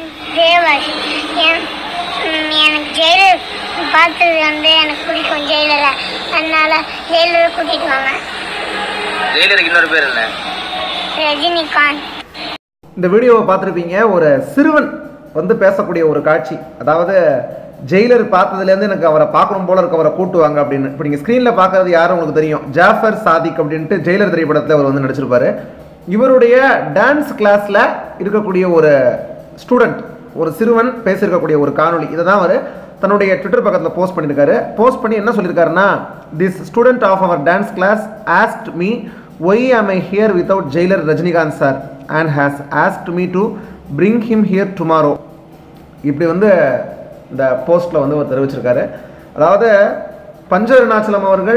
தேவாஷ் என் ம், எனக்கு ஜெயிலர் பார்த்தது வந்து எனக்கு பிடிக்கும் ஜெயிலரை அதனால ஜெயிலரை கூட்டிட்டு வாங்க ஜெயிலருக்கு இன்னொரு பேர் என்ன ரஜினிகாந்த் இந்த வீடியோவை பார்த்துருப்பீங்க ஒரு சிறுவன் வந்து பேசக்கூடிய ஒரு காட்சி அதாவது ஜெயிலர் பார்த்ததுலேருந்து எனக்கு அவரை பார்க்கணும் போல இருக்கு அவரை கூட்டுவாங்க அப்படின்னு இப்போ நீங்கள் ஸ்க்ரீனில் பார்க்கறது யாரும் உங்களுக்கு தெரியும் ஜாஃபர் சாதிக் அப்படின்ட்டு ஜெயிலர் திரைப்படத்தில் அவர் வந்து நடிச்சிருப்பாரு இவருடைய டான்ஸ் கிளாஸில் இருக்கக்கூடிய ஒரு ஸ்டூடெண்ட் ஒரு சிறுவன் பேசியிருக்கக்கூடிய ஒரு காணொளி இதை தான் அவர் தன்னுடைய ட்விட்டர் பக்கத்தில் போஸ்ட் பண்ணியிருக்காரு போஸ்ட் பண்ணி என்ன சொல்லியிருக்காருன்னா this student of our dance class asked me why am I here without Jailer Rajinikanth sir and has asked me to bring him here tomorrow இப்படி வந்து இந்த போஸ்ட்டில் வந்து அவர் தெரிவிச்சிருக்காரு அதாவது பஞ்சருணாச்சலம் அவர்கள்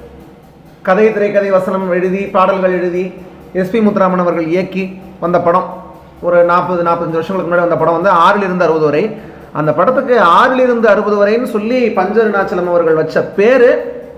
கதை திரைக்கதை வசனம் எழுதி பாடல்கள் எழுதி எஸ்பி முத்துராமன் அவர்கள் இயக்கி வந்த படம் ஒரு நாற்பது நாற்பத்தஞ்சு வருஷங்களுக்கு முன்னாடி வந்த படம் வந்து ஆறிலிருந்து அறுபது வரை அந்த படத்துக்கு ஆறிலிருந்து அறுபது வரைன்னு சொல்லி பஞ்சருணாச்சலம் அவர்கள் வச்ச பேர்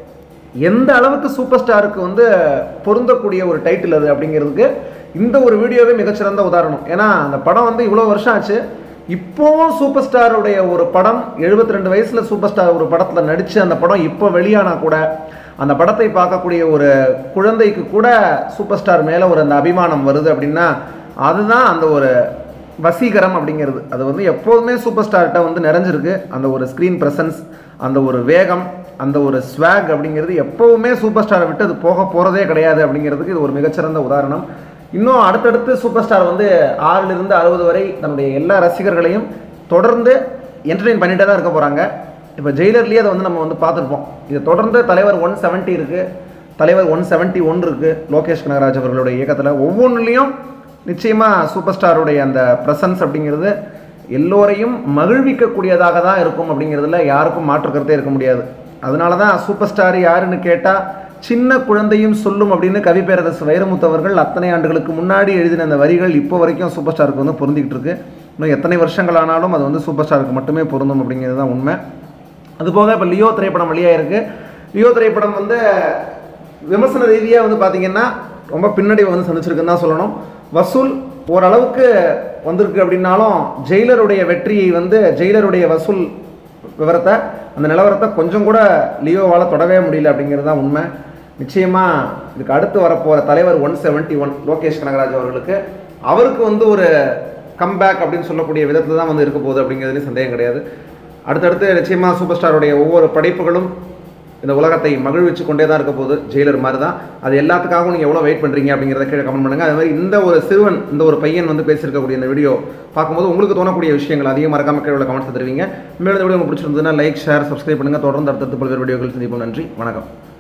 எந்த அளவுக்கு சூப்பர் ஸ்டாருக்கு வந்து பொருந்தக்கூடிய ஒரு டைட்டில் அது அப்படிங்கிறதுக்கு இந்த ஒரு வீடியோவே மிகச்சிறந்த உதாரணம் ஏன்னா அந்த படம் வந்து இவ்வளோ வருஷம் ஆச்சு இப்போவும் சூப்பர் ஸ்டாருடைய ஒரு படம் 72 ரெண்டு வயசில் சூப்பர் ஸ்டார் ஒரு படத்தில் நடித்து அந்த படம் இப்போ வெளியானா கூட அந்த படத்தை பார்க்கக்கூடிய ஒரு குழந்தைக்கு கூட சூப்பர் ஸ்டார் மேலே ஒரு அந்த அபிமானம் வருது அப்படின்னா அதுதான் அந்த ஒரு வசீகரம் அப்படிங்கிறது அது வந்து எப்போதுமே சூப்பர் ஸ்டார்கிட்ட வந்து நிறைஞ்சிருக்கு அந்த ஒரு ஸ்க்ரீன் ப்ரெசன்ஸ் அந்த ஒரு வேகம் அந்த ஒரு ஸ்வாக் அப்படிங்கிறது எப்போவுமே சூப்பர் ஸ்டாரை விட்டு அது போக போகிறதே கிடையாது அப்படிங்கிறதுக்கு இது ஒரு மிகச்சிறந்த உதாரணம் இன்னும் அடுத்தடுத்து சூப்பர் ஸ்டார் வந்து ஆறிலிருந்து அறுபது வரை தன்னுடைய எல்லா ரசிகர்களையும் தொடர்ந்து என்டர்டெயின் பண்ணிட்டே தான் இருக்க போகிறாங்க இப்போ ஜெயிலர்லேயே அதை வந்து நம்ம வந்து பார்த்துருப்போம் இதை தொடர்ந்து தலைவர் ஒன் செவன்ட்டி இருக்குது தலைவர் ஒன் செவன்ட்டி ஒன் இருக்குது லோகேஷ் கனகராஜ் அவர்களுடைய இயக்கத்தில் ஒவ்வொன்றுலேயும் நிச்சயமாக சூப்பர் ஸ்டாருடைய அந்த ப்ரெசன்ஸ் அப்படிங்கிறது எல்லோரையும் மகிழ்விக்கக்கூடியதாக தான் இருக்கும் அப்படிங்கிறதுல யாருக்கும் மாற்று கருத்தே இருக்க முடியாது அதனால தான் சூப்பர் ஸ்டார் யாருன்னு கேட்டால் சின்ன குழந்தையும் சொல்லும் அப்படின்னு கவி பேரரசு வைரமுத்து அவர்கள் அத்தனை ஆண்டுகளுக்கு முன்னாடி எழுதின அந்த வரிகள் இப்போ வரைக்கும் சூப்பர் ஸ்டாருக்கு வந்து பொருந்திக்கிட்டு இருக்கு இன்னும் எத்தனை வருஷங்கள் ஆனாலும் அது வந்து சூப்பர் ஸ்டாருக்கு மட்டுமே பொருந்தும் அப்படிங்கிறது தான் உண்மை அதுபோக இப்போ லியோ திரைப்படம் வெளியாயிருக்கு லியோ திரைப்படம் வந்து விமர்சன ரீதியாக வந்து பார்த்தீங்கன்னா ரொம்ப பின்னடைவை வந்து சந்திச்சிருக்குன்னு தான் சொல்லணும் வசூல் ஓரளவுக்கு வந்திருக்கு அப்படின்னாலும் ஜெயிலருடைய வெற்றியை வந்து ஜெயிலருடைய வசூல் விவரத்தை அந்த நிலவரத்தை கொஞ்சம் கூட லியோவால் தொடவே முடியல அப்படிங்கிறது தான் உண்மை நிச்சயமாக இதுக்கு அடுத்து வரப்போகிற தலைவர் one seventy one Lokesh Kanagaraj அவர்களுக்கு அவருக்கு வந்து ஒரு கம்பேக் அப்படின்னு சொல்லக்கூடிய விதத்தில் தான் வந்து இருக்க போகுது அப்படிங்கிறதுலேயும் சந்தேகம் கிடையாது அடுத்தடுத்து நிச்சயமாக சூப்பர் ஸ்டாருடைய ஒவ்வொரு படைப்புகளும் இந்த உலகத்தை மகிழ்விச்சு கொண்டே தான் இருக்க போகுது ஜெயிலர் மாதிரி தான் அது எல்லாத்துக்காகவும் நீங்கள் எவ்வளோ வெயிட் பண்ணுறீங்க அப்படிங்கிறத கீழே கமெண்ட் பண்ணுங்கள் அதே மாதிரி இந்த ஒரு சிறுவன் இந்த ஒரு பையன் வந்து பேசியிருக்கக்கூடிய இந்த வீடியோ பார்க்கும்போது உங்களுக்கு தோணக்கூடிய விஷயங்கள் அதிகம் மறக்காம கீழே உள்ள கமெண்ட்ஸ் தெரிவிங்க மேலும் இந்த வீடியோ உங்களுக்கு பிடிச்சிருந்ததுன்னா லைக் ஷேர் சப்ஸ்கிரைப் பண்ணுங்கள் தொடர்ந்து அடுத்தடுத்து பல்வேறு வீடியோக்கள் சந்திப்போம் நன்றி வணக்கம்